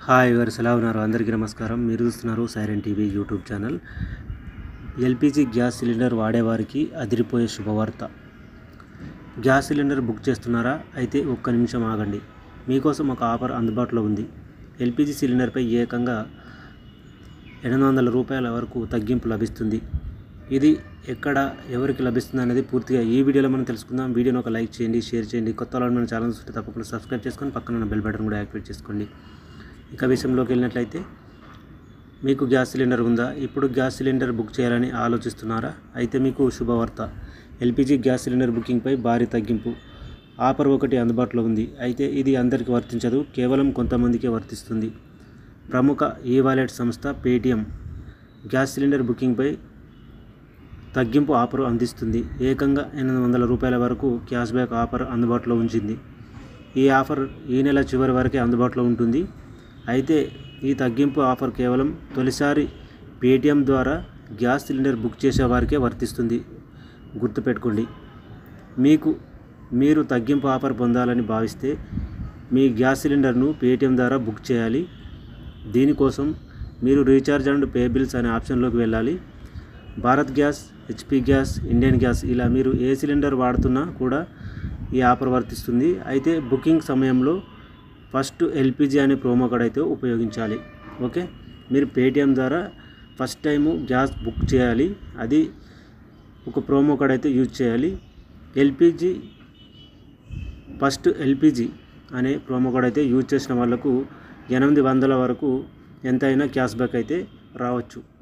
hi ఎవరు ఎలా ఉన్నారు అందరికీ నమస్కారం మీరు చూస్తున్నారు Siren TV YouTube channel LPG gas cylinder వాడేవారికి అదిరిపోయే శుభవార్త గ్యాస్ సిలిండర్ బుక్ చేస్తున్నారా అయితే ఒక్క నిమిషం ఆగండి మీకోసం ఒక ఆఫర్ అందుబాటులో ఉంది ఎల్పిజి సిలిండర్పై ఏకంగా ఎనిమిది వందల రూపాయల వరకు తగ్గింపు లభిస్తుంది ఇది ఎక్కడ ఎవరికి లభిస్తుంది అనేది పూర్తిగా ఈ వీడియోలో మనం తెలుసుకుందాం వీడియోని ఒక లైక్ చేయండి షేర్ చేయండి కొత్త వాళ్ళు మన ఛానల్ చూస్తే తప్పకుండా సబ్స్క్రైబ్ చేసుకొని పక్కన ఉన్న బెల్ బటన్ కూడా యాక్టివేట్ చేసుకోండి ఇక విషయంలోకి వెళ్ళినట్లయితే మీకు గ్యాస్ సిలిండర్ ఉందా ఇప్పుడు గ్యాస్ సిలిండర్ బుక్ చేయాలని ఆలోచిస్తున్నారా అయితే మీకు శుభవార్త ఎల్పిజి గ్యాస్ సిలిండర్ బుకింగ్పై భారీ తగ్గింపు ఆఫర్ ఒకటి అందుబాటులో ఉంది అయితే ఇది అందరికీ వర్తించదు కేవలం కొంతమందికే వర్తిస్తుంది ప్రముఖ ఈ వాలెట్ సంస్థ పేటిఎం గ్యాస్ సిలిండర్ బుకింగ్పై తగ్గింపు ఆఫర్ అందిస్తుంది ఏకంగా ఎనిమిది వందల రూపాయల వరకు క్యాష్ బ్యాక్ ఆఫర్ అందుబాటులో ఉంచింది ఈ ఆఫర్ ఈ నెల చివరి వరకే అందుబాటులో ఉంటుంది అయితే ఈ తగ్గింపు ఆఫర్ కేవలం తొలిసారి పేటిఎం ద్వారా గ్యాస్ సిలిండర్ బుక్ చేసే వారికే వర్తిస్తుంది గుర్తుపెట్టుకోండి మీకు మీరు తగ్గింపు ఆఫర్ పొందాలని భావిస్తే మీ గ్యాస్ సిలిండర్ను పేటిఎం ద్వారా బుక్ చేయాలి దీనికోసం మీరు రీఛార్జ్ అండ్ పే బిల్స్ అనే ఆప్షన్లోకి వెళ్ళాలి Bharat gas HP gas Indian gas ఇలా మీరు ఏ సిలిండర్ వాడుతున్నా కూడా ఈ ఆఫర్ వర్తిస్తుంది అయితే బుకింగ్ సమయంలో ఫస్ట్ ఎల్పిజి అనే ప్రోమో కోడ్ అయితే ఉపయోగించాలి ఓకే మీరు పేటిఎం ద్వారా ఫస్ట్ టైము గ్యాస్ బుక్ చేయాలి అది ఒక ప్రోమో కోడ్ అయితే యూజ్ చేయాలి ఎల్పిజి ఫస్ట్ ఎల్పిజి అనే ప్రోమో కోడ్ అయితే యూజ్ చేసిన వాళ్ళకు ఎనిమిది వందల వరకు ఎంతైనా క్యాష్ బ్యాక్ అయితే రావచ్చు